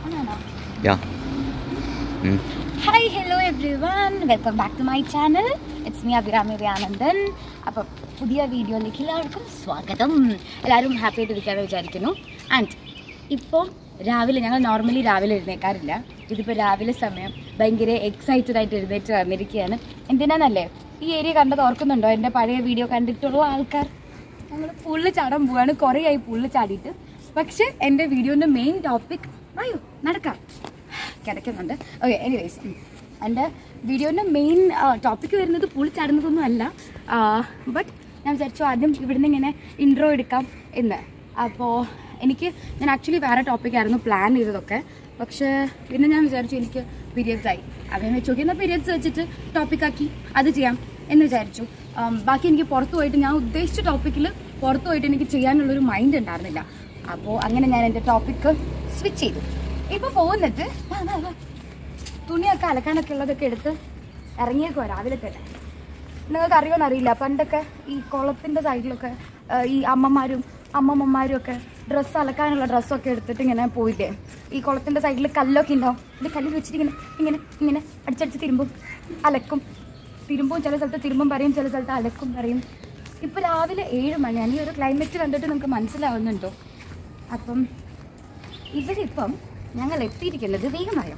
ആണോ യാ ഉം. Hi hello everyone welcome back to my channel it's me Abhirami Anandan അപ്പം പുതിയ വീഡിയോയിലേക്ക് എല്ലാവർക്കും സ്വാഗതം എല്ലാവരും ഹാപ്പി ആയിട്ട് ഇരിക്കാമെന്ന് വിചാരിക്കുന്നു ആൻഡ് ഇപ്പോൾ രാവിലെ ഞങ്ങൾ നോർമലി രാവിലെ എഴുന്നേക്കാറില്ല ഇതിപ്പോൾ രാവിലെ സമയം ഭയങ്കര എക്സൈറ്റഡ് ആയിട്ട് എഴുന്നേറ്റ് വന്നിരിക്കുകയാണ് എന്തിനാന്നല്ലേ ഈ ഏരിയ കണ്ടത് ഓർക്കുന്നുണ്ടോ എൻ്റെ പഴയ വീഡിയോ കണ്ടിട്ടുള്ള ആൾക്കാർ ഞങ്ങൾ പുള്ള് ചാടാൻ പോവാണ് കുറേ ആയി പുള്ള് ചാടിയിട്ട് പക്ഷേ എൻ്റെ വീഡിയോൻ്റെ മെയിൻ ടോപ്പിക് വായോ നടക്കാം കിടക്കുന്നുണ്ട് ഓക്കെ എനിവേസ് എൻ്റെ വീഡിയോൻ്റെ മെയിൻ ടോപ്പിക്ക് വരുന്നത് പുള്ളി ചാടുന്നതൊന്നും അല്ല ബട്ട് ഞാൻ വിചാരിച്ചു ആദ്യം ഇവിടുന്ന് ഇങ്ങനെ ഇൻട്രോ എടുക്കാം എന്ന് അപ്പോൾ എനിക്ക് ഞാൻ ആക്ച്വലി വേറെ ടോപ്പിക്കായിരുന്നു പ്ലാൻ ചെയ്തതൊക്കെ പക്ഷേ പിന്നെ ഞാൻ വിചാരിച്ചു എനിക്ക് പീരിയഡ്സ് ആയി അവൻ വെച്ച് നോക്കി എന്നാൽ പീരിയഡ്സ് വെച്ചിട്ട് ടോപ്പിക്കാക്കി അത് ചെയ്യാം എന്ന് വിചാരിച്ചു ആം, ബാക്കി എനിക്ക് പുറത്ത് പോയിട്ട് ഞാൻ ഉദ്ദേശിച്ച ടോപ്പിക്കിൽ പുറത്ത് പോയിട്ട് എനിക്ക് ചെയ്യാനുള്ളൊരു മൈൻഡ് ഉണ്ടായിരുന്നില്ല അപ്പോൾ അങ്ങനെ ഞാൻ എൻ്റെ ടോപ്പിക്ക് സ്വിച്ച് ചെയ്തു ഇപ്പോൾ പോകുന്നിട്ട് വാ, വാ, വാ. തുണിയൊക്കെ അലക്കാനൊക്കെ ഉള്ളതൊക്കെ എടുത്ത് ഇറങ്ങിയേക്കോ രാവിലെ തന്നെ നിങ്ങൾക്ക് അറിയുമെന്ന് അറിയില്ല പണ്ടൊക്കെ ഈ കുളത്തിൻ്റെ സൈഡിലൊക്കെ ആ, ഈ അമ്മമാരും അമ്മമ്മമാരും ഒക്കെ ഡ്രസ്സ് അലക്കാനുള്ള ഡ്രസ്സൊക്കെ എടുത്തിട്ട് ഇങ്ങനെ പോയില്ലേ ഈ കുളത്തിൻ്റെ സൈഡിൽ കല്ലൊക്കെ ഉണ്ടാവും ഇത് കല്ലിൽ വെച്ചിട്ട് ഇങ്ങനെ ഇങ്ങനെ ഇങ്ങനെ അടിച്ചടിച്ച് തിരുമ്പും അലക്കും തിരുമ്പും ചില സ്ഥലത്ത് തിരുമ്പും പറയും ചില സ്ഥലത്ത് അലക്കും പറയും ഇപ്പോൾ രാവിലെ ഏഴ് മണിയാണ് ഈ ഒരു ക്ലൈമറ്റ് കണ്ടിട്ട് നിങ്ങൾക്ക് മനസ്സിലാവുന്നുണ്ടോ അപ്പം ഇവിടെ ഇപ്പം ഞങ്ങൾ എത്തിയിരിക്കുന്നത് വേഗമായോ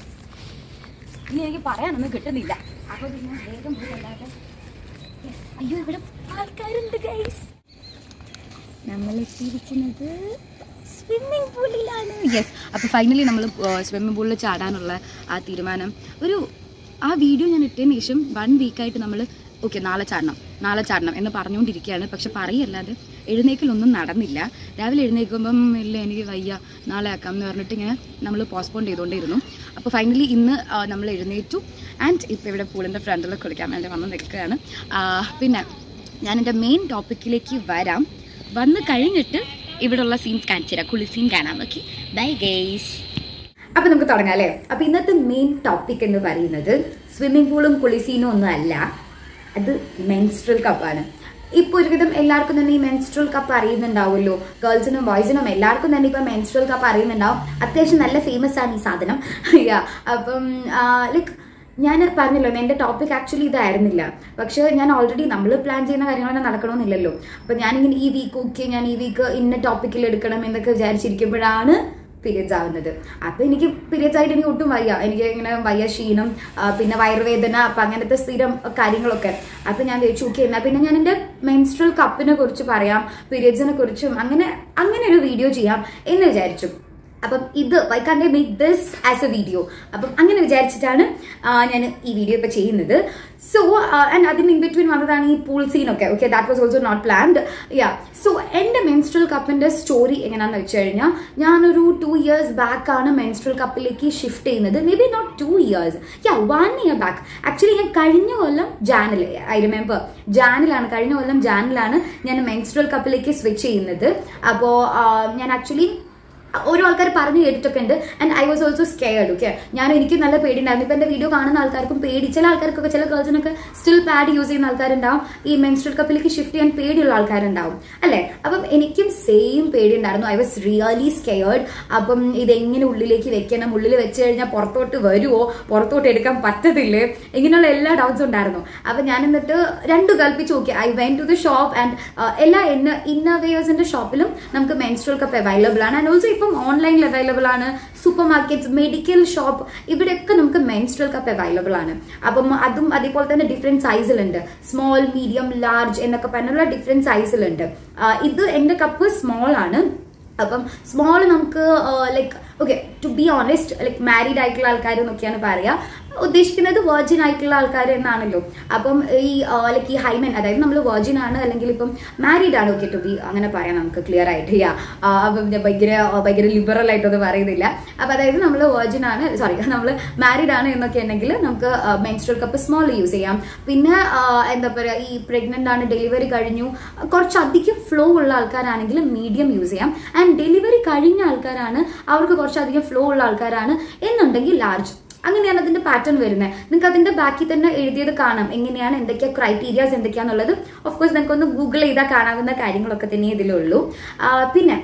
ഇനി എനിക്ക് പറയാനൊന്നും കിട്ടുന്നില്ല അപ്പോൾ പിന്നെ വേഗം പോയി അല്ലാതെ Yes. അയ്യോ ഇവിടെ ആൾക്കാരുണ്ട് ഗൈസ് നമ്മൾ എത്തിയിരിക്കുന്നത് സ്വിമ്മിംഗ് പൂളിലാണ് യെസ് അപ്പോൾ ഫൈനലി നമ്മൾ സ്വിമ്മിംഗ് പൂളിൽ ചാടാനുള്ള ആ തീരുമാനം ഒരു ആ വീഡിയോ ഞാൻ ഇട്ടതിന് ശേഷം വൺ വീക്കായിട്ട് നമ്മൾ ഓക്കെ നാളെ ചാടണം നാളെ ചാടണം എന്ന് പറഞ്ഞുകൊണ്ടിരിക്കുകയാണ് പക്ഷെ പറയല്ലാതെ എഴുന്നേക്കലൊന്നും നടന്നില്ല രാവിലെ എഴുന്നേൽക്കുമ്പം ഇല്ല എനിക്ക് വയ്യ നാളെ ആക്കാം എന്ന് പറഞ്ഞിട്ട് ഇങ്ങനെ നമ്മൾ പോസ്റ്റ്പോൺ ചെയ്തുകൊണ്ടിരുന്നു അപ്പോൾ ഫൈനലി ഇന്ന് നമ്മൾ എഴുന്നേറ്റു ആൻഡ് ഇപ്പോൾ ഇവിടെ പൂളിൻ്റെ ഫ്രണ്ടിൽ കുളിക്കാൻ വേണ്ടി വന്ന് നിൽക്കുകയാണ് ആ, പിന്നെ ഞാൻ എൻ്റെ മെയിൻ ടോപ്പിക്കിലേക്ക് വരാം വന്ന് കഴിഞ്ഞിട്ട് ഇവിടെയുള്ള സീൻസ് കാണിച്ചു തരാം കുളി സീൻ കാണാം ഓക്കെ ബൈ ഗെയ്സ് അപ്പൊ നമുക്ക് തുടങ്ങാം അല്ലേ അപ്പൊ ഇന്നത്തെ മെയിൻ ടോപ്പിക് എന്ന് പറയുന്നത് സ്വിമ്മിംഗ് പൂളും കുളിസീനും ഒന്നും അല്ല അത് മെൻസ്ട്രൽ കപ്പാണ് ഇപ്പോൾ ഒരുവിധം എല്ലാവർക്കും തന്നെ ഈ മെൻസ്ട്രൽ കപ്പ് അറിയുന്നുണ്ടാവുമല്ലോ ഗേൾസിനും ബോയ്സിനും എല്ലാവർക്കും തന്നെ ഇപ്പൊ മെൻസ്ട്രൽ കപ്പ് അറിയുന്നുണ്ടാവും അത്യാവശ്യം നല്ല ഫേമസ് ആണ് ഈ സാധനം യാ അപ്പം ലൈക്ക് ഞാൻ പറഞ്ഞല്ലോ എൻ്റെ ടോപ്പിക് ആക്ച്വലി ഇതായിരുന്നില്ല പക്ഷേ ഞാൻ ഓൾറെഡി നമ്മൾ പ്ലാൻ ചെയ്യുന്ന കാര്യങ്ങളൊന്നും നടക്കണമെന്നില്ലല്ലോ അപ്പം ഞാനിങ്ങനെ ഈ വീക്ക് ഓക്കെ ഞാൻ ഈ വീക്ക് ഇന്ന ടോപ്പിക്കിൽ എടുക്കണം എന്നൊക്കെ വിചാരിച്ചിരിക്കുമ്പോഴാണ് പീരിയഡ്സ് ആവുന്നത് അപ്പോൾ എനിക്ക് പീരിയഡ്സ് ആയിട്ട് എനിക്ക് ഒട്ടും വയ്യ എനിക്ക് ഇങ്ങനെ വയ്യ ക്ഷീണം ആ, പിന്നെ വയറുവേദന അപ്പം അങ്ങനത്തെ സ്ഥിരം കാര്യങ്ങളൊക്കെ അപ്പം ഞാൻ വിചാരിച്ചു ഓക്കെ എന്നാൽ പിന്നെ ഞാൻ എൻ്റെ മെൻസ്ട്രൽ കപ്പിനെ കുറിച്ച് പറയാം പീരിയഡ്സിനെ കുറിച്ചും അങ്ങനെ അങ്ങനെ ഒരു വീഡിയോ ചെയ്യാം എന്ന് വിചാരിച്ചു അപ്പം ഇത് why can I make this as a video അപ്പം അങ്ങനെ വിചാരിച്ചിട്ടാണ് ഞാൻ ഈ വീഡിയോ ഇപ്പോൾ ചെയ്യുന്നത് സോ ആൻഡ് അതിന് ഇൻ ബിറ്റ്വീൻ വന്നതാണ് ഈ പൂൾ സീനൊക്കെ okay that was also not planned yeah so എൻ്റെ മെൻസ്ട്രൽ കപ്പിൻ്റെ സ്റ്റോറി എങ്ങനെയാണെന്ന് വെച്ച് കഴിഞ്ഞാൽ ഞാനൊരു ടു ഇയേഴ്സ് ബാക്ക് ആണ് മെൻസ്ട്രൽ കപ്പിലേക്ക് ഷിഫ്റ്റ് ചെയ്യുന്നത് maybe not two years yeah one year back actually ഞാൻ കഴിഞ്ഞ കൊല്ലം ജാനിൽ ഐ റിമെമ്പർ ജാനിലാണ് കഴിഞ്ഞ കൊല്ലം ജാനിലാണ് ഞാൻ മെൻസ്ട്രൽ കപ്പിലേക്ക് സ്വിച്ച് ചെയ്യുന്നത് അപ്പോൾ ഞാൻ ആക്ച്വലി ഓരോ ആൾക്കാർ പറഞ്ഞു കേട്ടിട്ടൊക്കെ ഉണ്ട് and I was also scared okay ഞാൻ എനിക്ക് നല്ല പേടിയുണ്ടായിരുന്നു ഇപ്പം എൻ്റെ വീഡിയോ കാണുന്ന ആൾക്കാർക്കും പേടി ചില ആൾക്കാർക്കൊക്കെ ചില ഗേൾസിനൊക്കെ സ്റ്റിൽ പാഡ് യൂസ് ചെയ്യുന്ന ആൾക്കാരുണ്ടാവും ഈ മെൻസ്ട്രൽ കപ്പിലേക്ക് ഷിഫ്റ്റ് ചെയ്യാൻ പേടിയുള്ള ആൾക്കാരുണ്ടാവും അല്ലേ അപ്പം എനിക്കും സെയിം പേടി ഉണ്ടായിരുന്നു ഐ വാസ് റിയലി സ്കെയർഡ് അപ്പം ഇതെങ്ങനെ ഉള്ളിലേക്ക് വെക്കണം ഉള്ളിൽ വെച്ച് കഴിഞ്ഞാൽ പുറത്തോട്ട് വരുമോ പുറത്തോട്ട് എടുക്കാൻ പറ്റത്തില്ലേ ഇങ്ങനെയുള്ള എല്ലാ ഡൗട്ട്സും ഉണ്ടായിരുന്നു അപ്പം ഞാൻ എന്നിട്ട് രണ്ട് കൽപ്പിച്ച് നോക്കി I went to the shop and എല്ലാ ഇന്ന ഇന്നവേഴ്സിന്റെ ഷോപ്പിലും നമുക്ക് മെൻസ്ട്രൽ കപ്പ് അവൈലബിൾ ആണ് ആൻഡ് ഓൾസോ ഇപ്പം ഓൺലൈനിൽ അവൈലബിൾ ആണ് സൂപ്പർ മാർക്കറ്റ്സ് മെഡിക്കൽ ഷോപ്പ് ഇവിടെയൊക്കെ നമുക്ക് മെൻസ്ട്രൽ കപ്പ് അവൈലബിൾ ആണ് അപ്പം അതും അതേപോലെ തന്നെ ഡിഫറെന്റ് സൈസിലുണ്ട് സ്മോൾ മീഡിയം ലാർജ് എന്നൊക്കെ പറഞ്ഞുള്ള ഡിഫറെന്റ് സൈസിലുണ്ട് ഇത് എൻ്റെ കപ്പ് സ്മോൾ ആണ് അപ്പം സ്മോൾ നമുക്ക് like okay to be honest like married ആയിട്ടുള്ള ആൾക്കാർ എന്നൊക്കെയാണ് പറയുക ഉദ്ദേശിക്കുന്നത് വെർജിൻ ആയിട്ടുള്ള ആൾക്കാർ എന്നാണല്ലോ അപ്പം ഈ ലൈക്ക് ഈ ഹൈമൻ അതായത് നമ്മൾ വെർജിൻ ആണ് അല്ലെങ്കിൽ ഇപ്പം മാരീഡ് ആണ് ഓക്കെ ടു ബി അങ്ങനെ പറയാം നമുക്ക് ക്ലിയർ ആയിട്ട് യാ അപ്പം ഞാൻ ഭയങ്കര ഭയങ്കര ലിബറൽ ആയിട്ടൊന്നും പറയുന്നില്ല അപ്പം അതായത് നമ്മൾ വെർജിൻ ആണ് സോറി നമ്മൾ മാരീഡ് ആണ് എന്നൊക്കെ ഉണ്ടെങ്കിൽ നമുക്ക് മെൻസ്ട്രൽ കപ്പ് സ്മോൾ യൂസ് ചെയ്യാം പിന്നെ ആ, എന്താ പറയുക ഈ പ്രഗ്നന്റ് ആണ് ഡെലിവറി കഴിഞ്ഞു കുറച്ചധികം ഫ്ലോ ഉള്ള ആൾക്കാരാണെങ്കിൽ മീഡിയം യൂസ് ചെയ്യാം ആൻഡ് ഡെലിവറി കഴിഞ്ഞ ആൾക്കാരാണ് അവർക്ക് കുറച്ചധികം ഫ്ലോ ഉള്ള ആൾക്കാരാണ് എന്നുണ്ടെങ്കിൽ ലാർജ് അങ്ങനെയാണ് അതിന്റെ പാറ്റേൺ വരുന്നത് നിങ്ങൾക്ക് അതിന്റെ ബാക്കിൽ തന്നെ എഴുതിയത് കാണാം എങ്ങനെയാണ് എന്തൊക്കെയാ ക്രൈറ്റീരിയാസ് എന്തൊക്കെയാന്നുള്ളത് ഓഫ് കോഴ്സ് നിങ്ങൾക്ക് ഒന്ന് ഗൂഗിൾ ചെയ്താൽ കാണാവുന്ന കാര്യങ്ങളൊക്കെ തന്നെ ഇതിലുള്ളൂ ആ, പിന്നെ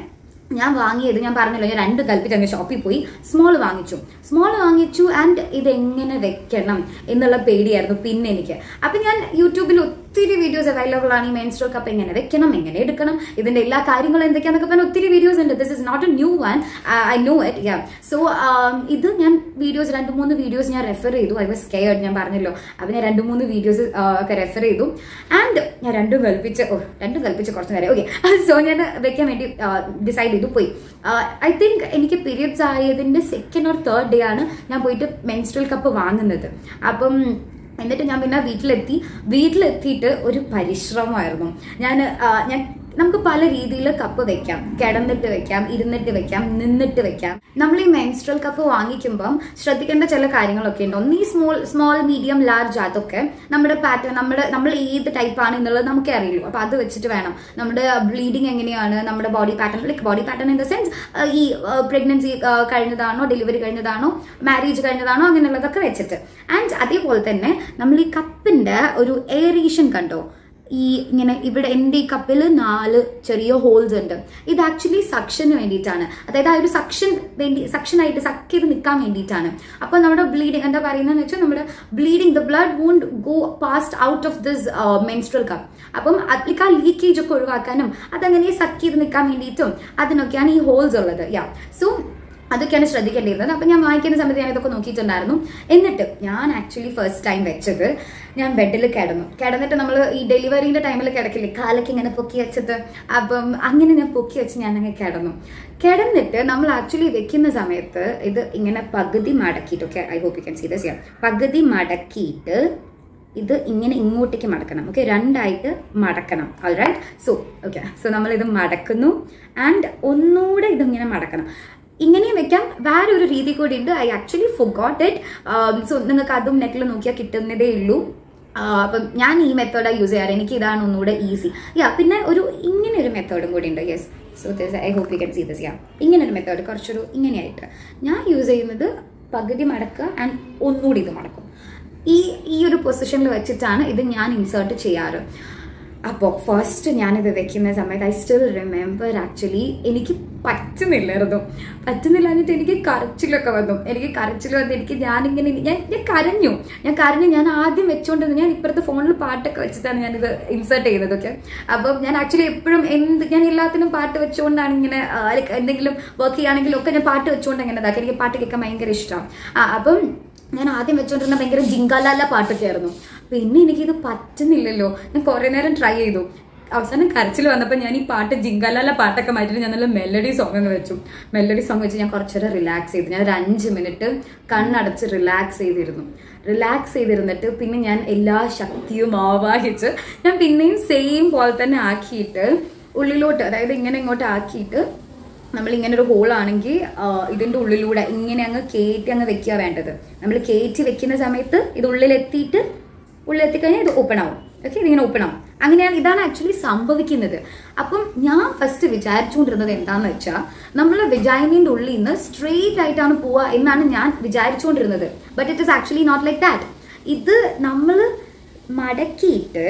ഞാൻ വാങ്ങിയത് ഞാൻ പറഞ്ഞല്ലോ ഞാൻ രണ്ട് കൽപ്പിച്ച് അങ്ങ് ഷോപ്പിൽ പോയി സ്മോൾ വാങ്ങിച്ചു സ്മോൾ വാങ്ങിച്ചു ആൻഡ് ഇതെങ്ങനെ വെക്കണം എന്നുള്ള പേടിയായിരുന്നു പിന്നെ എനിക്ക് അപ്പൊ ഞാൻ യൂട്യൂബിൽ ഒത്തിരി വീഡിയോസ് അവൈലബിൾ ആണ് ഈ മെൻസ്ട്രൽ കപ്പ് എങ്ങനെ വെക്കണം എങ്ങനെ എടുക്കണം ഇതിന്റെ എല്ലാ കാര്യങ്ങളും എന്തൊക്കെയാന്നൊക്കെ പറഞ്ഞ ഒത്തിരി വീഡിയോസ് ഉണ്ട് this is not a new one I know it yeah so ഇത് ഞാൻ വീഡിയോസ് രണ്ട് മൂന്ന് വീഡിയോസ് ഞാൻ റെഫർ ചെയ്തു ഐ വാസ് കെയർഡ് ഞാൻ പറഞ്ഞല്ലോ അപ്പൊ ഞാൻ രണ്ട് മൂന്ന് വീഡിയോസ് ഒക്കെ റെഫർ ചെയ്തു ആൻഡ് ഞാൻ രണ്ടും കൽപ്പിച്ച് ഓ രണ്ടും കൽപ്പിച്ച് കുറച്ച് നേരം ഓക്കെ സോ ഞാൻ വെക്കാൻ വേണ്ടി ഡിസൈഡ് ചെയ്തു പോയി ഐ തിങ്ക് എനിക്ക് പീരിയഡ്സ് ആയതിന്റെ സെക്കൻഡ് ഓർ തേർഡ് ഡേ ആണ് ഞാൻ പോയിട്ട് മെൻസ്ട്രൽ കപ്പ് വാങ്ങുന്നത് അപ്പം എന്നിട്ട് ഞാൻ പിന്നെ വീട്ടിലെത്തി വീട്ടിലെത്തിയിട്ട് ഒരു പരിശ്രമമായിരുന്നു ഞാൻ ഞാൻ നമുക്ക് പല രീതിയിൽ കപ്പ് വെക്കാം കിടന്നിട്ട് വെക്കാം ഇരുന്നിട്ട് വെക്കാം നിന്നിട്ട് വെക്കാം നമ്മൾ ഈ മെൻസ്ട്രൽ കപ്പ് വാങ്ങിക്കുമ്പം ശ്രദ്ധിക്കേണ്ട ചില കാര്യങ്ങളൊക്കെ ഉണ്ട് ഒന്ന് ഈ സ്മോൾ സ്മോൾ മീഡിയം ലാർജ് അതൊക്കെ നമ്മുടെ പാറ്റേൺ നമ്മുടെ നമ്മൾ ഏത് ടൈപ്പ് ആണ് എന്നുള്ളത് നമുക്കേ അറിയുള്ളൂ അപ്പൊ അത് വെച്ചിട്ട് വേണം നമ്മുടെ ബ്ലീഡിങ് എങ്ങനെയാണ് നമ്മുടെ body pattern like body pattern in the sense ഈ പ്രഗ്നൻസി കഴിഞ്ഞതാണോ ഡെലിവറി കഴിഞ്ഞതാണോ മാരേജ് കഴിഞ്ഞതാണോ അങ്ങനെയുള്ളതൊക്കെ വെച്ചിട്ട് ആൻഡ് അതേപോലെ തന്നെ നമ്മൾ ഈ കപ്പിന്റെ ഒരു എയറേഷൻ കണ്ടോ ഈ ഇങ്ങനെ ഇവിടെ എൻ്റെ ഈ കപ്പിൽ നാല് ചെറിയ ഹോൾസ് ഉണ്ട് ഇത് ആക്ച്വലി സക്ഷന് വേണ്ടിയിട്ടാണ് അതായത് ആ ഒരു സക്ഷൻ വേണ്ടി സക്ഷനായിട്ട് സക്ക് ചെയ്ത് നിൽക്കാൻ വേണ്ടിയിട്ടാണ് അപ്പോൾ നമ്മുടെ ബ്ലീഡിങ് എന്താ പറയുന്നതെന്ന് വെച്ചാൽ നമ്മുടെ bleeding the blood won't go past out of this menstrual cup അപ്പം അതിലേക്ക് ആ ലീക്കേജ് ഒക്കെ ഒഴിവാക്കാനും അതങ്ങനെ സക്ക് ചെയ്ത് നിൽക്കാൻ വേണ്ടിയിട്ടും അതിനൊക്കെയാണ് ഈ ഹോൾസ് ഉള്ളത് യാ സോ അതൊക്കെയാണ് ശ്രദ്ധിക്കേണ്ടിയിരുന്നത് അപ്പം ഞാൻ വായിക്കുന്ന സമയത്ത് ഞാൻ ഇതൊക്കെ നോക്കിയിട്ടുണ്ടായിരുന്നു എന്നിട്ട് ഞാൻ ആക്ച്വലി ഫസ്റ്റ് ടൈം വെച്ചത് ഞാൻ ബെഡിൽ കിടന്നു കിടന്നിട്ട് നമ്മൾ ഈ ഡെലിവറിയുടെ ടൈമിൽ കിടക്കില്ലേ കാലൊക്കെ ഇങ്ങനെ പൊക്കി വെച്ചിട്ട് അപ്പം അങ്ങനെ ഞാൻ പൊക്കി വെച്ച് ഞാൻ അങ്ങ് കിടന്നു കിടന്നിട്ട് നമ്മൾ ആക്ച്വലി വെക്കുന്ന സമയത്ത് ഇത് ഇങ്ങനെ പകുതി മടക്കിയിട്ട് okay I hope you can see this ചെയ്യാം പകുതി മടക്കിയിട്ട് ഇത് ഇങ്ങനെ ഇങ്ങോട്ടേക്ക് മടക്കണം ഓക്കെ രണ്ടായിട്ട് മടക്കണം all right so okay so നമ്മൾ ഇത് മടക്കുന്നു ആൻഡ് ഒന്നുകൂടെ ഇതിങ്ങനെ മടക്കണം ഇങ്ങനെയും വെക്കാം വേറെ ഒരു രീതി കൂടി ഉണ്ട് I actually forgot it so നിങ്ങൾക്ക് അതും നെറ്റിൽ നോക്കിയാൽ കിട്ടുന്നതേ ഉള്ളൂ അപ്പം ഞാൻ ഈ മെത്തേഡാണ് യൂസ് ചെയ്യാറ് എനിക്ക് ഇതാണ് ഒന്നുകൂടെ ഈസി യാ പിന്നെ ഒരു ഇങ്ങനെ ഒരു മെത്തേഡും കൂടി ഉണ്ട് yes so this I hope you can see this yeah ഇങ്ങനെ ഒരു മെത്തേഡ് കുറച്ചൊരു ഇങ്ങനെയായിട്ട് ഞാൻ യൂസ് ചെയ്യുന്നത് പകുതി മടക്കുക ആൻഡ് ഒന്നുകൂടി ഇത് മടക്കും ഈ ഈ ഒരു പൊസിഷനിൽ വെച്ചിട്ടാണ് ഇത് ഞാൻ ഇൻസേർട്ട് ചെയ്യാറ് അപ്പോൾ ഫസ്റ്റ് ഞാനിത് വെക്കുന്ന സമയത്ത് ഐ സ്റ്റിൽ റിമെമ്പർ ആക്ച്വലി എനിക്ക് പറ്റുന്നില്ലായിരുന്നു പറ്റുന്നില്ല എന്നിട്ട് എനിക്ക് കരച്ചിലൊക്കെ വന്നു എനിക്ക് കരച്ചിൽ വന്ന് എനിക്ക് ഞാനിങ്ങനെ ഞാൻ ഞാൻ കരഞ്ഞു ഞാൻ കരഞ്ഞു ഞാൻ ആദ്യം വെച്ചുകൊണ്ടിരുന്നു ഞാൻ ഇപ്പുറത്തെ ഫോണിൽ പാട്ടൊക്കെ വെച്ചിട്ടാണ് ഞാനിത് ഇൻസേർട്ട് ചെയ്തതൊക്കെ അപ്പം ഞാൻ ആക്ച്വലി എപ്പോഴും എന്ത് ഞാൻ എല്ലാത്തിനും പാട്ട് വെച്ചുകൊണ്ടാണ് ഇങ്ങനെ ലൈക്ക് എന്തെങ്കിലും വർക്ക് ചെയ്യുകയാണെങ്കിലും ഒക്കെ ഞാൻ പാട്ട് വെച്ചുകൊണ്ട് അങ്ങനെ ഇതാക്കി എനിക്ക് പാട്ട് കേൾക്കാൻ ഭയങ്കര ഇഷ്ടമാണ് ആ അപ്പം ഞാൻ ആദ്യം വെച്ചുകൊണ്ടിരുന്ന ഭയങ്കര ജിങ്കാലാല പാട്ടൊക്കെ ആയിരുന്നു പിന്നെ എനിക്കിത് പറ്റുന്നില്ലല്ലോ ഞാൻ കുറേ നേരം ട്രൈ ചെയ്തു അവസാനം കരച്ചിൽ വന്നപ്പോൾ ഞാൻ ഈ പാട്ട് ജിങ്കാലാല പാട്ടൊക്കെ മാറ്റിയിട്ട് ഞാൻ നല്ല മെലഡി സോങ് അങ്ങ് വെച്ചു മെലഡി സോങ് വെച്ച് ഞാൻ കുറച്ചേരം റിലാക്സ് ചെയ്തു ഞാൻ ഒരു അഞ്ച് മിനിറ്റ് കണ്ണടച്ച് റിലാക്സ് ചെയ്തിരുന്നു റിലാക്സ് ചെയ്തിരുന്നിട്ട് പിന്നെ ഞാൻ എല്ലാ ശക്തിയും ആവാഹിച്ച് ഞാൻ പിന്നെയും സെയിം പോലെ തന്നെ ആക്കിയിട്ട് ഉള്ളിലോട്ട് അതായത് ഇങ്ങനെ ഇങ്ങോട്ട് ആക്കിയിട്ട് നമ്മൾ ഇങ്ങനെ ഒരു ഹോൾ ആണെങ്കിൽ ഇതിന്റെ ഉള്ളിലൂടെ ഇങ്ങനെ അങ്ങ് കയറ്റി അങ്ങ് വെക്കുക വേണ്ടത് നമ്മൾ കയറ്റി വെക്കുന്ന സമയത്ത് ഇത് ഉള്ളിലെത്തിയിട്ട് ഉള്ളിലെത്തിക്കഴിഞ്ഞാൽ ഇത് ഓപ്പൺ ആവും ഓക്കെ ഇതിങ്ങനെ ഓപ്പൺ ആവും അങ്ങനെയാണ് ഇതാണ് ആക്ച്വലി സംഭവിക്കുന്നത് അപ്പം ഞാൻ ഫസ്റ്റ് വിചാരിച്ചുകൊണ്ടിരുന്നത് എന്താന്ന് വെച്ചാൽ നമ്മൾ വിജൈനിന്റെ ഉള്ളിൽ നിന്ന് സ്ട്രെയിറ്റ് ആയിട്ടാണ് പോവുക എന്നാണ് ഞാൻ വിചാരിച്ചുകൊണ്ടിരുന്നത് but it is actually not like that ഇത് നമ്മൾ മടക്കിയിട്ട്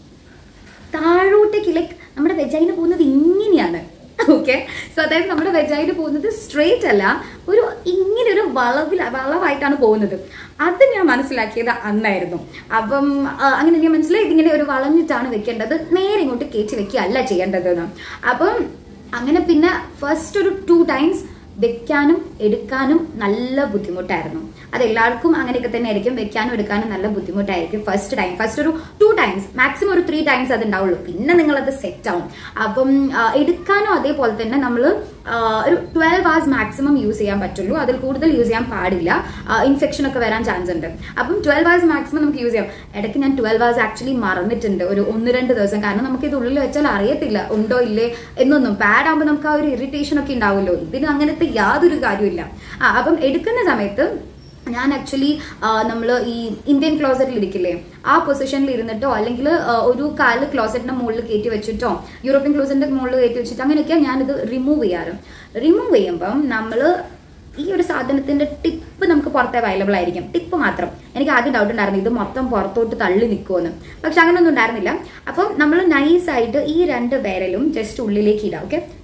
താഴോട്ടേക്ക് ലൈക്ക് നമ്മുടെ വെജൈന പോകുന്നത് ഇങ്ങനെയാണ് ഓക്കെ സോ അതായത് നമ്മുടെ വെജൈന പോകുന്നത് സ്ട്രെയിറ്റ് അല്ല ഒരു ഇങ്ങനെ ഒരു വളവിൽ വളവായിട്ടാണ് പോകുന്നത് അത് ഞാൻ മനസ്സിലാക്കിയത് അന്നായിരുന്നു അപ്പം ആ, അങ്ങനെ ഞാൻ മനസ്സിലായി ഇതിങ്ങനെ ഒരു വളഞ്ഞിട്ടാണ് വെക്കേണ്ടത് നേരെ ഇങ്ങോട്ട് കയറ്റി വെക്കുകയല്ല ചെയ്യേണ്ടതെന്ന് അപ്പം അങ്ങനെ പിന്നെ ഫസ്റ്റ് ഒരു ടു ടൈംസ് വെക്കാനും എടുക്കാനും നല്ല ബുദ്ധിമുട്ടായിരുന്നു അത് എല്ലാവർക്കും അങ്ങനെയൊക്കെ തന്നെ ആയിരിക്കും വെക്കാനും എടുക്കാനും നല്ല ബുദ്ധിമുട്ടായിരിക്കും ഫസ്റ്റ് ടൈം ഫസ്റ്റ് ഒരു ടു ടൈംസ് മാക്സിമം ഒരു ത്രീ ടൈംസ് അത് ഉണ്ടാവുള്ളൂ പിന്നെ നിങ്ങളത് സെറ്റ് ആവും അപ്പം ആ, എടുക്കാനും അതേപോലെ തന്നെ നമ്മൾ ഒരു ട്വൽവ് hours മാക്സിമം യൂസ് ചെയ്യാൻ പറ്റുള്ളൂ അതിൽ കൂടുതൽ യൂസ് ചെയ്യാൻ പാടില്ല ഇൻഫെക്ഷൻ ഒക്കെ വരാൻ ചാൻസ് ഉണ്ട് അപ്പം ട്വൽവ് hours മാക്സിമം നമുക്ക് യൂസ് ചെയ്യാം ഇടയ്ക്ക് ഞാൻ ട്വൽവ് hours ആക്ച്വലി മറന്നിട്ടുണ്ട് ഒരു ഒന്ന് രണ്ട് ദിവസം കാരണം നമുക്ക് ഇത് ഉള്ളിൽ വെച്ചാൽ അറിയത്തില്ല ഉണ്ടോ ഇല്ലേ എന്നൊന്നും പാഡ് ആകുമ്പോൾ നമുക്ക് ആ ഒരു ഇറിറ്റേഷൻ ഒക്കെ ഉണ്ടാവുമല്ലോ ഇതിന് അങ്ങനത്തെ യാതൊരു കാര്യമില്ല ആ അപ്പം എടുക്കുന്ന സമയത്ത് ഞാൻ ആക്ച്വലി നമ്മൾ ഈ ഇന്ത്യൻ ക്ലോസറ്റിൽ ഇരിക്കില്ലേ ആ പൊസിഷനിൽ ഇരുന്നിട്ടോ അല്ലെങ്കിൽ ഒരു കാല് ക്ലോസറ്റിന്റെ മുകളിൽ കയറ്റി വെച്ചിട്ടോ യൂറോപ്യൻ ക്ലോസറ്റിന്റെ മുകളിൽ കയറ്റി വെച്ചിട്ടോ അങ്ങനെയൊക്കെ ഞാനിത് റിമൂവ് ചെയ്യാറ് റിമൂവ് ചെയ്യുമ്പം നമ്മൾ ഈ ഒരു സാധനത്തിന്റെ ടിപ്പ് നമുക്ക് പുറത്ത് അവൈലബിൾ ആയിരിക്കും ടിപ്പ് മാത്രം എനിക്ക് ആദ്യം ഡൗട്ട് ഉണ്ടായിരുന്നു ഇത് മൊത്തം പുറത്തോട്ട് തള്ളി നിൽക്കുമെന്ന് പക്ഷെ അങ്ങനെയൊന്നും ഉണ്ടായിരുന്നില്ല അപ്പം നമ്മൾ നൈസായിട്ട് ഈ രണ്ട് വിരലും ജസ്റ്റ് ഉള്ളിലേക്ക് ഇടാം ഓക്കെ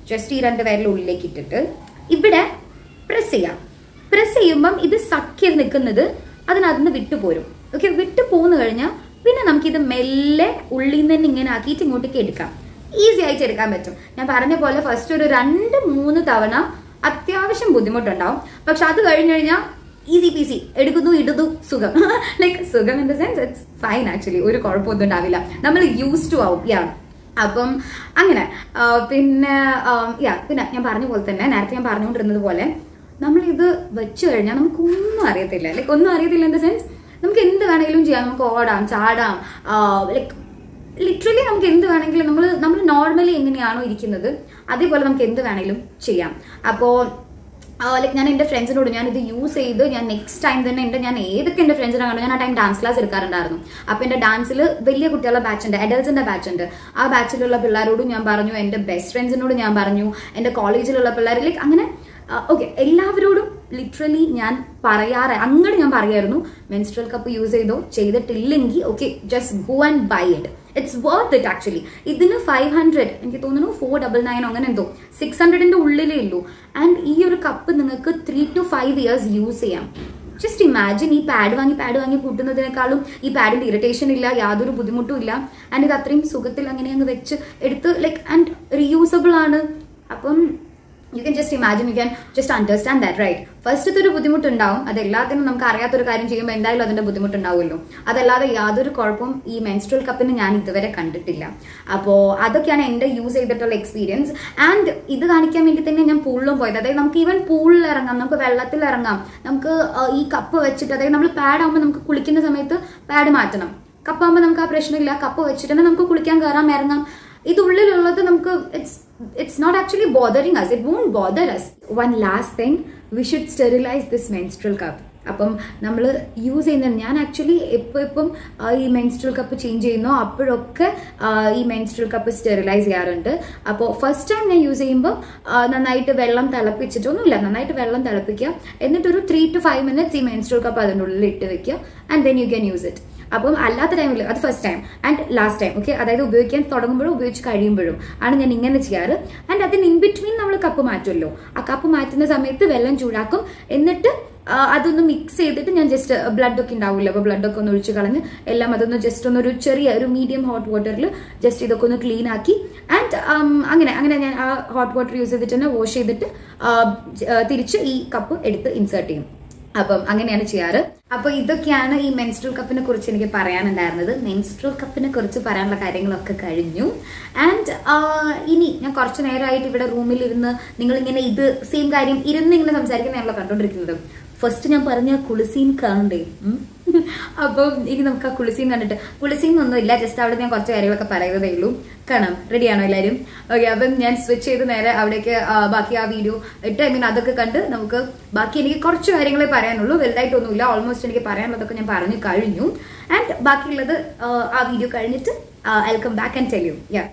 ജസ്റ്റ് ഈ രണ്ട് വിരൽ ഉള്ളിലേക്ക് ഇട്ടിട്ട് ഇവിടെ പ്രസ് ചെയ്യാം പ്രസ് ചെയ്യുമ്പം ഇത് സഖ്യം നിൽക്കുന്നത് അതിനകത്ത് വിട്ടുപോരും ഓക്കെ വിട്ടു പോന്നു കഴിഞ്ഞാൽ പിന്നെ നമുക്കിത് മെല്ലെ ഉള്ളിൽ നിന്ന് തന്നെ ഇങ്ങനെ ആക്കിയിട്ട് ഇങ്ങോട്ടേക്ക് എടുക്കാം ഈസി ആയിട്ട് എടുക്കാൻ പറ്റും ഞാൻ പറഞ്ഞ പോലെ ഫസ്റ്റ് ഒരു രണ്ട് മൂന്ന് തവണ അത്യാവശ്യം ബുദ്ധിമുട്ടുണ്ടാവും പക്ഷെ അത് കഴിഞ്ഞു കഴിഞ്ഞാൽ ഈസി പീസി എടുക്കുന്നു ഇടുന്നു സുഖം ലൈക്ക് സുഖം in the sense it's fine actually ഒരു കുഴപ്പമൊന്നും ഉണ്ടാവില്ല നമ്മൾ യൂസ് ടു ആവും യാ അപ്പം അങ്ങനെ ആ, പിന്നെ യാ പിന്നെ ഞാൻ പറഞ്ഞ പോലെ തന്നെ നേരത്തെ ഞാൻ പറഞ്ഞുകൊണ്ടിരുന്നത് പോലെ നമ്മൾ ഇത് വെച്ച് കഴിഞ്ഞാൽ നമുക്ക് ഒന്നും അറിയത്തില്ല ലൈക്ക് ഒന്നും അറിയത്തില്ല ഇൻ ദ സെൻസ് നമുക്ക് എന്ത് വേണമെങ്കിലും ചെയ്യാം നമുക്ക് ഓടാം ചാടാം ലൈക്ക് ലിറ്ററലി നമുക്ക് എന്ത് വേണമെങ്കിലും നമ്മൾ നമ്മൾ നോർമലി എങ്ങനെയാണോ ഇരിക്കുന്നത് അതേപോലെ നമുക്ക് എന്ത് വേണമെങ്കിലും ചെയ്യാം അപ്പോൾ ലൈക്ക് ഞാൻ എൻ്റെ ഫ്രണ്ട്സിനോട് ഞാൻ ഇത് യൂസ് ചെയ്ത് ഞാൻ നെക്സ്റ്റ് ടൈം തന്നെ എൻ്റെ ഞാൻ ഏതൊക്കെ എൻ്റെ ഫ്രണ്ട്സിനെ കണ്ടു ഞാൻ ആ ടൈം ഡാൻസ് ക്ലാസ് എടുക്കാറുണ്ടായിരുന്നു അപ്പോൾ എൻ്റെ ഡാൻസിൽ വലിയ കുട്ടികളുടെ ബാച്ച് ഉണ്ട് അഡൽസിൻ്റെ ബാച്ച് ഉണ്ട് ആ ബാച്ചിലുള്ള പിള്ളേരോടും ഞാൻ പറഞ്ഞു എൻ്റെ ബെസ്റ്റ് ഫ്രണ്ട്സിനോട് ഞാൻ പറഞ്ഞു എൻ്റെ കോളേജിലുള്ള പിള്ളേർ ലൈക്ക് അങ്ങനെ ഓക്കെ എല്ലാവരോടും ലിറ്ററലി ഞാൻ പറയാറ് അങ്ങോട്ട് ഞാൻ പറയായിരുന്നു മെൻസ്ട്രൽ കപ്പ് യൂസ് ചെയ്തോ ചെയ്തിട്ടില്ലെങ്കിൽ okay just go and buy it it's worth it actually ഇതിന് ഫൈവ് ഹൺഡ്രഡ് എനിക്ക് തോന്നുന്നു ഫോർ ഡബിൾ നയൻ അങ്ങനെ എന്തോ സിക്സ് ഹൺഡ്രഡിന്റെ ഉള്ളിലേ ഉള്ളൂ ആൻഡ് ഈ ഒരു കപ്പ് നിങ്ങൾക്ക് three to five years use ചെയ്യാം ജസ്റ്റ് ഇമാജിൻ ഈ പാഡ് വാങ്ങി പാഡ് വാങ്ങി കൂട്ടുന്നതിനേക്കാളും ഈ പാഡിന്റെ ഇറിറ്റേഷൻ ഇല്ല യാതൊരു ബുദ്ധിമുട്ടും ഇല്ല ആൻഡ് ഇത് അത്രയും സുഖത്തിൽ അങ്ങനെ അങ്ങ് വെച്ച് എടുത്ത് ലൈക്ക് ആൻഡ് റീയൂസബിൾ ആണ് അപ്പം you can just imagine you can just understand that right ഫസ്റ്റത്തെ ഒരു ബുദ്ധിമുട്ടുണ്ടാവും അത് എല്ലാത്തിനും നമുക്ക് അറിയാത്തൊരു കാര്യം ചെയ്യുമ്പോൾ എന്തായാലും അതിന്റെ ബുദ്ധിമുട്ടുണ്ടാവുമല്ലോ അതല്ലാതെ യാതൊരു കുഴപ്പവും ഈ മെൻസ്ട്രൽ കപ്പിന് ഞാൻ ഇതുവരെ കണ്ടിട്ടില്ല അപ്പോൾ അതൊക്കെയാണ് എൻ്റെ യൂസ് ചെയ്തിട്ടുള്ള എക്സ്പീരിയൻസ് ആൻഡ് ഇത് കാണിക്കാൻ വേണ്ടി തന്നെ ഞാൻ പൂളിലും പോയത് അതായത് നമുക്ക് ഈവൻ പൂളിൽ ഇറങ്ങാം നമുക്ക് വെള്ളത്തിൽ ഇറങ്ങാം നമുക്ക് ആ, ഈ കപ്പ് വെച്ചിട്ട് അതായത് നമ്മൾ പാഡ് ആകുമ്പോൾ നമുക്ക് കുളിക്കുന്ന സമയത്ത് പാഡ് മാറ്റണം കപ്പാകുമ്പോൾ നമുക്ക് ആ പ്രശ്നമില്ല കപ്പ് വെച്ചിട്ട് തന്നെ നമുക്ക് കുളിക്കാൻ കയറാം ഇറങ്ങാം ഇത് ഉള്ളിലുള്ളത് നമുക്ക് it's it's not actually bothering us it won't bother us one last thing we should sterilize this menstrual cup അപ്പം നമ്മൾ യൂസ് ചെയ്യുന്നത് ഞാൻ ആക്ച്വലി ഇപ്പോൾ ഇപ്പം ആ, ഈ മെൻസ്ട്രൽ കപ്പ് ചേഞ്ച് ചെയ്യുന്നോ അപ്പോഴൊക്കെ ആ, ഈ മെൻസ്ട്രൽ കപ്പ് സ്റ്റെറിലൈസ് ചെയ്യാറുണ്ട് അപ്പോൾ ഫസ്റ്റ് ടൈം ഞാൻ യൂസ് ചെയ്യുമ്പോൾ ആ, നന്നായിട്ട് വെള്ളം തിളപ്പിച്ചിട്ടൊന്നുമില്ല നന്നായിട്ട് വെള്ളം തിളപ്പിക്കുക എന്നിട്ടൊരു ത്രീ ടു ഫൈവ് മിനിറ്റ്സ് ഈ മെൻസ്ട്രൽ കപ്പ് അതിൻ്റെ ഉള്ളിൽ ഇട്ട് വെക്കുക and then you can use it അപ്പം അല്ലാത്ത ടൈമിൽ അത് first time and last time okay അതായത് ഉപയോഗിക്കാൻ തുടങ്ങുമ്പോഴും ഉപയോഗിച്ച് കഴിയുമ്പോഴും ആണ് ഞാൻ ഇങ്ങനെ ചെയ്യാറ് ആൻഡ് അതിന് ഇൻ ബിറ്റ്വീൻ നമ്മൾ കപ്പ് മാറ്റുമല്ലോ ആ കപ്പ് മാറ്റുന്ന സമയത്ത് വെള്ളം ചൂടാക്കും എന്നിട്ട് ആ, അതൊന്ന് മിക്സ് ചെയ്തിട്ട് ഞാൻ ജസ്റ്റ് ബ്ലഡ് ഒക്കെ ഉണ്ടാവില്ല അപ്പോൾ ബ്ലഡ് ഒക്കെ ഒന്ന് ഒഴിച്ച് കളഞ്ഞ് എല്ലാം അതൊന്ന് ജസ്റ്റ് ഒന്ന് ഒരു ചെറിയ ഒരു മീഡിയം ഹോട്ട് വാട്ടറിൽ ജസ്റ്റ് ഇതൊക്കെ ഒന്ന് ക്ലീൻ ആക്കി ആൻഡ് അങ്ങനെ അങ്ങനെ ഞാൻ ആ ഹോട്ട് വാട്ടർ യൂസ് ചെയ്തിട്ട് തന്നെ വാഷ് ചെയ്തിട്ട് ആ, ജ- ആ, തിരിച്ച് ഈ കപ്പ് എടുത്ത് ഇൻസേർട്ട് ചെയ്യും അപ്പം അങ്ങനെയാണ് ചെയ്യാറ് അപ്പൊ ഇതൊക്കെയാണ് ഈ മെൻസ്ട്രൽ കപ്പിനെ കുറിച്ച് എനിക്ക് പറയാനുണ്ടായിരുന്നത് മെൻസ്ട്രൽ കപ്പിനെ കുറിച്ച് പറയാനുള്ള കാര്യങ്ങളൊക്കെ കഴിഞ്ഞു ആൻഡ് ഇനി ഞാൻ കുറച്ച് നേരമായിട്ട് ഇവിടെ റൂമിൽ ഇരുന്ന് നിങ്ങൾ ഇങ്ങനെ ഇത് സെയിം കാര്യം ഇരുന്ന് ഇങ്ങനെ സംസാരിക്കുന്നതാണല്ലോ കണ്ടോണ്ടിരിക്കുന്നത് ഫസ്റ്റ് ഞാൻ പറഞ്ഞ കുളിസീൻ കാണണ്ടേ ഉം. അപ്പം ഇനി നമുക്ക് ആ കുളിസീൻ കണ്ടിട്ട് കുളിസീൻ ഒന്നും ഇല്ല ജസ്റ്റ് അവിടെ ഞാൻ കുറച്ച് കാര്യങ്ങളൊക്കെ പറയുന്നതേ ഉള്ളൂ കാണാം റെഡിയാണോ എല്ലാവരും ഓക്കെ അപ്പം ഞാൻ സ്വിച്ച് ചെയ്ത് നേരെ അവിടേക്ക് ആ, ബാക്കി ആ വീഡിയോ ഇട്ട് ഐ മീൻ അതൊക്കെ കണ്ട് നമുക്ക് ബാക്കി എനിക്ക് കുറച്ച് കാര്യങ്ങളെ പറയാനുള്ളൂ വലുതായിട്ടൊന്നുമില്ല ഓൾമോസ്റ്റ് എനിക്ക് പറയാനുള്ളതൊക്കെ ഞാൻ പറഞ്ഞു കഴിഞ്ഞു ആൻഡ് ബാക്കിയുള്ളത് ആ, ആ വീഡിയോ കഴിഞ്ഞിട്ട് I come back and tell you yeah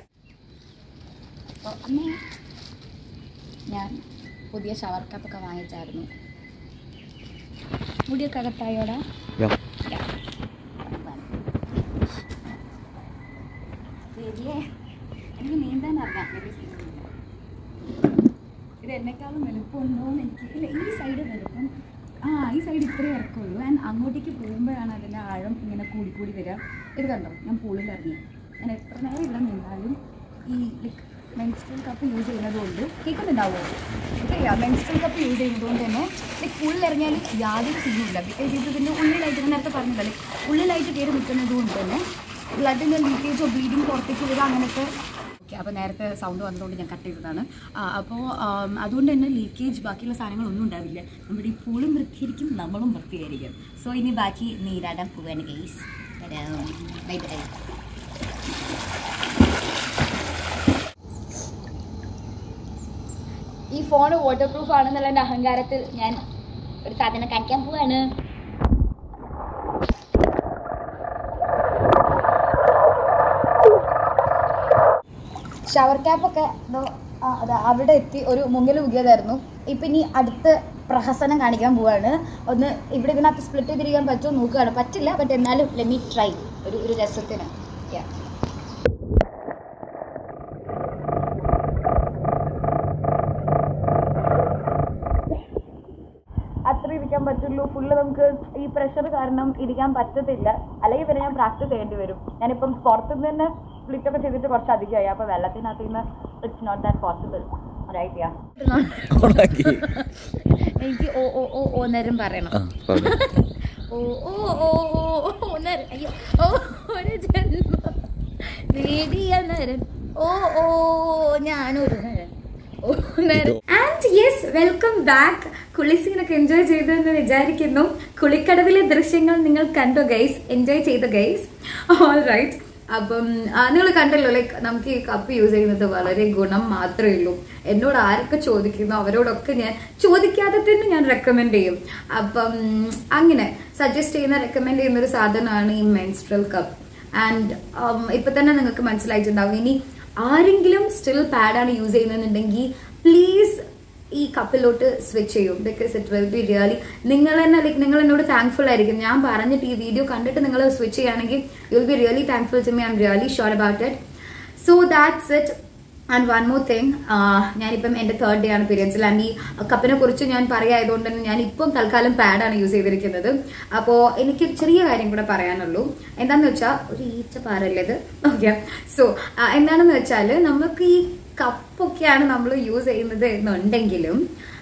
അപ്പോൾ അമ്മേ ഞാൻ പുതിയ ഷവർ കപ്പൊക്കെ വാങ്ങിച്ചായിരുന്നു മുടിയൊക്കെ അകത്തായോടാ Ja. ശരിയേ എനിക്ക് നീന്താൻ അറിയാം വലിയ സീനൊന്നുമില്ല. ഇത് എന്നെക്കാളും വലുപ്പമുണ്ടോ എന്ന് എനിക്ക് ഇല്ല ഈ സൈഡ് വലുപ്പം ആ ഈ സൈഡ് ഇത്രേ ഇറക്കുള്ളൂ ആൻഡ് അങ്ങോട്ടേക്ക് പോകുമ്പോഴാണ് അതിൻ്റെ ആഴം ഇങ്ങനെ കൂടി കൂടി വരിക ഇത് കണ്ടോ ഞാൻ പൂളിൽ ഇറങ്ങി ഞാൻ എത്ര നേരം ഇവിടെ നിന്നാലും ഈ ലൈക്ക് മെൻസ്ട്രൽ കപ്പ് യൂസ് ചെയ്യുന്നത് കൊണ്ട് കേൾക്കുന്നുണ്ടാവുമോ ഓക്കെ മെൻസ്ട്രൽ കപ്പ് യൂസ് ചെയ്യുന്നത് കൊണ്ട് തന്നെ ലൈക്ക് ഉള്ളിൽ ഇറങ്ങിയാലും യാതൊരു സീനുമില്ല ബിക്കോസ് ഇത് ഇതിൻ്റെ ഉള്ളിലായിട്ട് ഞാൻ നേരത്തെ പറഞ്ഞില്ല ലൈക്ക് ഉള്ളിലായിട്ട് കയറി നിൽക്കുന്നത് കൊണ്ട് തന്നെ ബ്ലഡിൻ്റെ ലീക്കേജോ ബ്ലീഡിങ് പുറത്തേക്ക് വരിക അങ്ങനത്തെ ഓക്കെ അപ്പോൾ നേരത്തെ സൗണ്ട് വന്നതുകൊണ്ട് ഞാൻ കട്ട് ചെയ്തതാണ് അപ്പോൾ അതുകൊണ്ട് തന്നെ ലീക്കേജ് ബാക്കിയുള്ള സാധനങ്ങളൊന്നും ഉണ്ടാവില്ല നമ്മുടെ ഈ പൂളും വൃത്തിയായിരിക്കും നമ്മളും വൃത്തിയായിരിക്കും സോ ഇനി ബാക്കി നീരാടാൻ പോവാണ് ഗെയ്സ് ബൈ ബൈ ഈ ഫോൺ വാട്ടർ പ്രൂഫ് ആണെന്നുള്ള എൻ്റെ അഹങ്കാരത്തിൽ ഞാൻ ഒരു സാധനം കാണിക്കാൻ പോവാണ് ഷവർ ക്യാപ്പൊക്കെ അത് അവിടെ എത്തി ഒരു മുങ്ങിൽ മുങ്ങിയതായിരുന്നു ഇപ്പം ഇനി അടുത്ത പ്രഹസനം കാണിക്കാൻ പോവാണ് ഒന്ന് ഇവിടെ ഇതിനകത്ത് സ്പ്ലിറ്റ് ചെയ്തിരിക്കാൻ പറ്റുമോ നോക്കുകയാണ് പറ്റില്ല ബട്ട് എന്നാലും ലെമി ട്രൈ ഒരു ഒരു രസത്തിന് Yeah. ഇരിക്കാൻ പറ്റുള്ളൂ ഫുള്ള് നമുക്ക് ഈ പ്രഷർ കാരണം ഇരിക്കാൻ പറ്റത്തില്ല അല്ലെങ്കിൽ പിന്നെ ഞാൻ പ്രാക്ടീസ് ചെയ്യേണ്ടി വരും ഞാനിപ്പം പുറത്തുനിന്ന് തന്നെ സ്പ്ലിറ്റ് ഒക്കെ ചെയ്തിട്ട് കുറച്ച് അധികമായി അപ്പോൾ വെള്ളത്തിനകത്ത് നിന്ന് it's not that possible right yeah ഓണാക്കി എനിക്ക് ഓ ഓ ഓ ഓ നേരം പറയണം ആ പറഞ്ഞു ഓ ഓ ഓ ഓ ഓ നേരം അയ്യോ ഓ ഒരു ജന്മം നേടിയ നേരം ഓ ഓ ഞാനൊരു നേരം ഓ നേരം ആൻഡ് യെസ് വെൽക്കം ബാക്ക് കുളിസീനൊക്കെ എൻജോയ് ചെയ്തു എന്ന് വിചാരിക്കുന്നു കുളിക്കടവിലെ ദൃശ്യങ്ങൾ നിങ്ങൾ കണ്ടു ഗൈസ് എൻജോയ് ചെയ്തു ഗൈസ് ഓൾ റൈറ്റ് അപ്പം നിങ്ങൾ കണ്ടല്ലോ ലൈക്ക് നമുക്ക് ഈ കപ്പ് യൂസ് ചെയ്യുന്നത് വളരെ ഗുണം മാത്രമേ ഉള്ളൂ എന്നോട് ആരൊക്കെ ചോദിക്കുന്നു അവരോടൊക്കെ ഞാൻ ചോദിക്കാതെ തന്നെ ഞാൻ റെക്കമെൻഡ് ചെയ്യും അപ്പം അങ്ങനെ സജസ്റ്റ് ചെയ്യുന്ന റെക്കമെൻഡ് ചെയ്യുന്ന ഒരു സാധനമാണ് ഈ മെൻസ്ട്രൽ കപ്പ് ആൻഡ് ഇപ്പൊ തന്നെ നിങ്ങൾക്ക് മനസ്സിലായിട്ടുണ്ടാവും ഇനി ആരെങ്കിലും സ്റ്റിൽ പാഡാണ് യൂസ് ചെയ്യുന്നുണ്ടെങ്കിൽ പ്ലീസ് ഈ കപ്പിലോട്ട് സ്വിച്ച് ചെയ്യും because it will be really നിങ്ങൾ തന്നെ ലൈക്ക് നിങ്ങൾ എന്നോട് താങ്ക്ഫുൾ ആയിരിക്കും ഞാൻ പറഞ്ഞിട്ട് ഈ വീഡിയോ കണ്ടിട്ട് നിങ്ങൾ സ്വിച്ച് ചെയ്യുകയാണെങ്കിൽ you will be really thankful to me I'm really sure about it so that's it and one more thing ഞാനിപ്പം എൻ്റെ തേർഡ് ഡേ ആണ് പീരിയഡ്സിൽ ആൻഡ് ഈ കപ്പിനെ കുറിച്ച് ഞാൻ പറയായതുകൊണ്ട് തന്നെ ഞാൻ ഇപ്പം തൽക്കാലം പാഡാണ് യൂസ് ചെയ്തിരിക്കുന്നത് അപ്പോൾ എനിക്ക് ഒരു ചെറിയ കാര്യം കൂടെ പറയാനുള്ളൂ എന്താണെന്ന് വെച്ചാൽ ഒരു ഈച്ച പാറല്ലത് ഓക്കെ സോ എന്താണെന്ന് വെച്ചാൽ നമുക്ക് ഈ കപ്പൊക്കെയാണ് നമ്മൾ യൂസ് ചെയ്യുന്നത് എന്നുണ്ടെങ്കിലും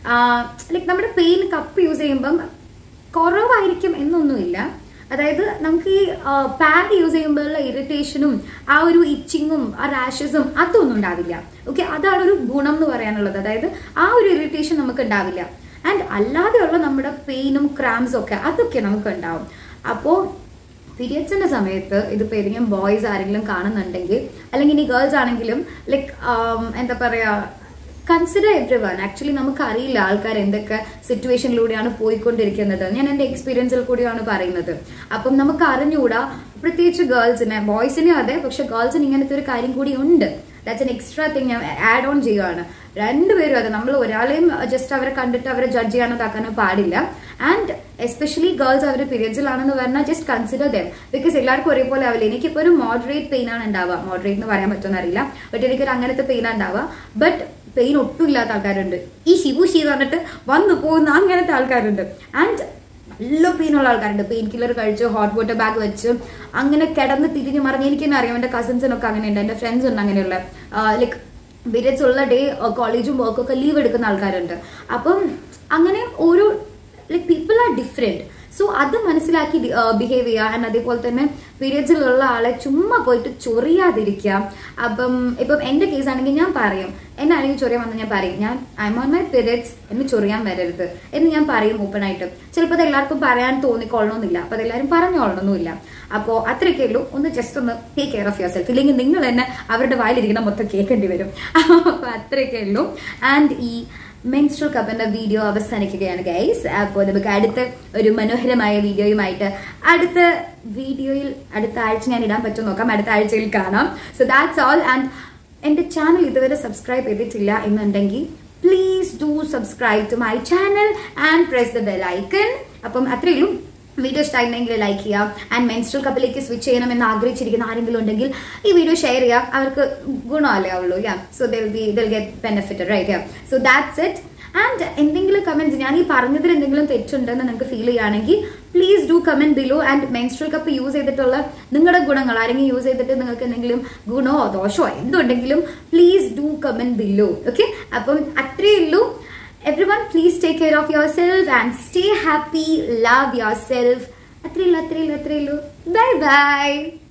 ലൈക്ക് നമ്മുടെ പെയിൻ കപ്പ് യൂസ് ചെയ്യുമ്പം കുറവായിരിക്കും എന്നൊന്നുമില്ല അതായത് നമുക്ക് ഈ പാഡ് യൂസ് ചെയ്യുമ്പോഴുള്ള ഇറിറ്റേഷനും ആ ഒരു ഇച്ചിങ്ങും ആ റാഷസും അതൊന്നും ഉണ്ടാവില്ല ഓക്കെ അതാണ് ഒരു ഗുണം എന്ന് പറയാനുള്ളത് അതായത് ആ ഒരു ഇറിറ്റേഷൻ നമുക്ക് ഉണ്ടാവില്ല ആൻഡ് അല്ലാതെയുള്ള നമ്മുടെ പെയിനും ക്രാംസും ഒക്കെ അതൊക്കെ നമുക്ക് ഉണ്ടാവും അപ്പോൾ പീരിയഡ്സിന്റെ സമയത്ത് ഇതിപ്പോൾ ഏതെങ്കിലും ബോയ്സ് ആരെങ്കിലും കാണുന്നുണ്ടെങ്കിൽ അല്ലെങ്കിൽ ഇനി ഗേൾസ് ആണെങ്കിലും ലൈക്ക് എന്താ പറയാ കൺസിഡർ എവ്രി വൺ ആക്ച്വലി നമുക്കറിയില്ല ആൾക്കാർ എന്തൊക്കെ സിറ്റുവേഷനിലൂടെയാണ് പോയിക്കൊണ്ടിരിക്കുന്നത് ഞാൻ എൻ്റെ എക്സ്പീരിയൻസിൽ കൂടിയാണ് പറയുന്നത് അപ്പം നമുക്ക് അറിഞ്ഞുകൂടാ പ്രത്യേകിച്ച് ഗേൾസിനെ ബോയ്സിനും അതെ പക്ഷെ ഗേൾസിന് ഇങ്ങനത്തെ ഒരു കാര്യം കൂടി ഉണ്ട് ദാറ്റ്സ് എൻ എക്സ്ട്രാ തിങ് ഞാൻ ആഡ് ഓൺ ചെയ്യുകയാണ് രണ്ടുപേരും അതെ നമ്മൾ ഒരാളെയും ജസ്റ്റ് അവരെ കണ്ടിട്ട് അവരെ ജഡ്ജ് ചെയ്യാനോ ഇതാക്കാനോ പാടില്ല ആൻഡ് എസ്പെഷ്യലി ഗേൾസ് അവർ പീരിയഡ്സിലാണെന്ന് പറഞ്ഞാൽ ജസ്റ്റ് കൺസിഡർ ദം ബിക്കോസ് എല്ലാവർക്കും ഒരേപോലെ ആവില്ല എനിക്കിപ്പോൾ ഒരു മോഡറേറ്റ് പെയിൻ ആണ് ഉണ്ടാവുക മോഡറേറ്റ് എന്ന് പറയാൻ പറ്റുമെന്ന് അറിയില്ല ബട്ട് എനിക്കൊരു അങ്ങനത്തെ പെയിൻ ആണ് ഉണ്ടാവുക ബട്ട് പെയിൻ ഒട്ടും ഇല്ലാത്ത ആൾക്കാരുണ്ട് ഈ ഷിബു ഷീ പറഞ്ഞിട്ട് വന്നു പോകുന്ന അങ്ങനത്തെ ആൾക്കാരുണ്ട് ആൻഡ് നല്ല പെയിനുള്ള ആൾക്കാരുണ്ട് പെയിൻ കില്ലർ കഴിച്ച് ഹോട്ട് വാട്ടർ ബാഗ് വെച്ച് അങ്ങനെ കിടന്ന് തിരിഞ്ഞ് മറിഞ്ഞ് എനിക്ക് തന്നെ അറിയാം എൻ്റെ കസിൻസിനൊക്കെ അങ്ങനെയുണ്ട് എൻ്റെ ഫ്രണ്ട്സ് ഉണ്ട് അങ്ങനെയുള്ള ലൈക്ക് പീരിയഡ്സ് ഉള്ള ഡേ കോളേജും വർക്കൊക്കെ ലീവ് എടുക്കുന്ന ആൾക്കാരുണ്ട് അപ്പം അങ്ങനെ ഓരോ like people are different so അത് മനസ്സിലാക്കി ബിഹേവ് ചെയ്യുക ആൻഡ് അതേപോലെ തന്നെ പീരിയഡ്സിലുള്ള ആളെ ചുമ്മാ പോയിട്ട് ചൊറിയാതിരിക്കുക അപ്പം ഇപ്പം എൻ്റെ കേസ് ആണെങ്കിൽ ഞാൻ പറയും എന്നെ ആണെങ്കിൽ ചൊറിയാൻ വന്നാൽ ഞാൻ പറയും ഞാൻ I'm on my periods എന്ന് ചൊറിയാൻ വരരുത് എന്ന് ഞാൻ പറയും ഓപ്പൺ ആയിട്ട് ചിലപ്പോൾ അത് എല്ലാവർക്കും പറയാൻ തോന്നിക്കൊള്ളണമെന്നില്ല അപ്പോൾ അതെല്ലാവരും പറഞ്ഞോളണമെന്നില്ല അപ്പോൾ അത്രയൊക്കെ ഉള്ളൂ ഒന്ന് ജസ്റ്റ് ഒന്ന് take care of yourself ഇല്ലെങ്കിൽ നിങ്ങൾ തന്നെ അവരുടെ വായിലിരിക്കുന്ന മൊത്തം കേൾക്കേണ്ടി വരും അപ്പോൾ അത്രയൊക്കെ ഉള്ളൂ ആൻഡ് ഈ മെൻസ്ട്രൽ കപ്പിന്റെ വീഡിയോ അവസാനിക്കുകയാണ് ഗൈസ് അപ്പോൾ നമുക്ക് അടുത്ത ഒരു മനോഹരമായ വീഡിയോയുമായിട്ട് അടുത്ത വീഡിയോയിൽ അടുത്ത ആഴ്ച ഞാൻ ഇടാൻ പറ്റും നോക്കാം അടുത്ത ആഴ്ചയിൽ കാണാം സോ ദാറ്റ്സ് ഓൾ ആൻഡ് എൻ്റെ ചാനൽ ഇതുവരെ സബ്സ്ക്രൈബ് ചെയ്തിട്ടില്ല എന്നുണ്ടെങ്കിൽ please do subscribe to my channel and press the bell icon അപ്പം അത്രയേ ഉള്ളൂ വീഡിയോ ഇഷ്ടമായിരുന്നെങ്കിൽ ലൈക്ക് ചെയ്യുക ആൻഡ് മെൻസ്ട്രൽ കപ്പിലേക്ക് സ്വിച്ച് ചെയ്യണമെന്ന് ആഗ്രഹിച്ചിരിക്കുന്ന ആരെങ്കിലും ഉണ്ടെങ്കിൽ ഈ വീഡിയോ ഷെയർ ചെയ്യുക അവർക്ക് ഗുണമല്ലേ ഉള്ളൂ yeah so they'll be they'll get benefit right yeah so that's it and എന്തെങ്കിലും കമൻറ്റ് ഞാൻ ഈ പറഞ്ഞതിൽ എന്തെങ്കിലും തെറ്റുണ്ടെന്ന് നിങ്ങൾക്ക് ഫീൽ ചെയ്യുകയാണെങ്കിൽ please do comment below and menstrual cup use ചെയ്തിട്ടുള്ള നിങ്ങളുടെ ഗുണങ്ങൾ ആരെങ്കിലും യൂസ് ചെയ്തിട്ട് നിങ്ങൾക്ക് എന്തെങ്കിലും ഗുണമോ ദോഷമോ എന്തുണ്ടെങ്കിലും please do comment below okay അപ്പം അത്രയേ ഉള്ളൂ everyone please take care of yourself and stay happy love yourself അത്രയുള്ളൂ അത്രയുള്ളൂ അത്രയുള്ളൂ ബൈ ബൈ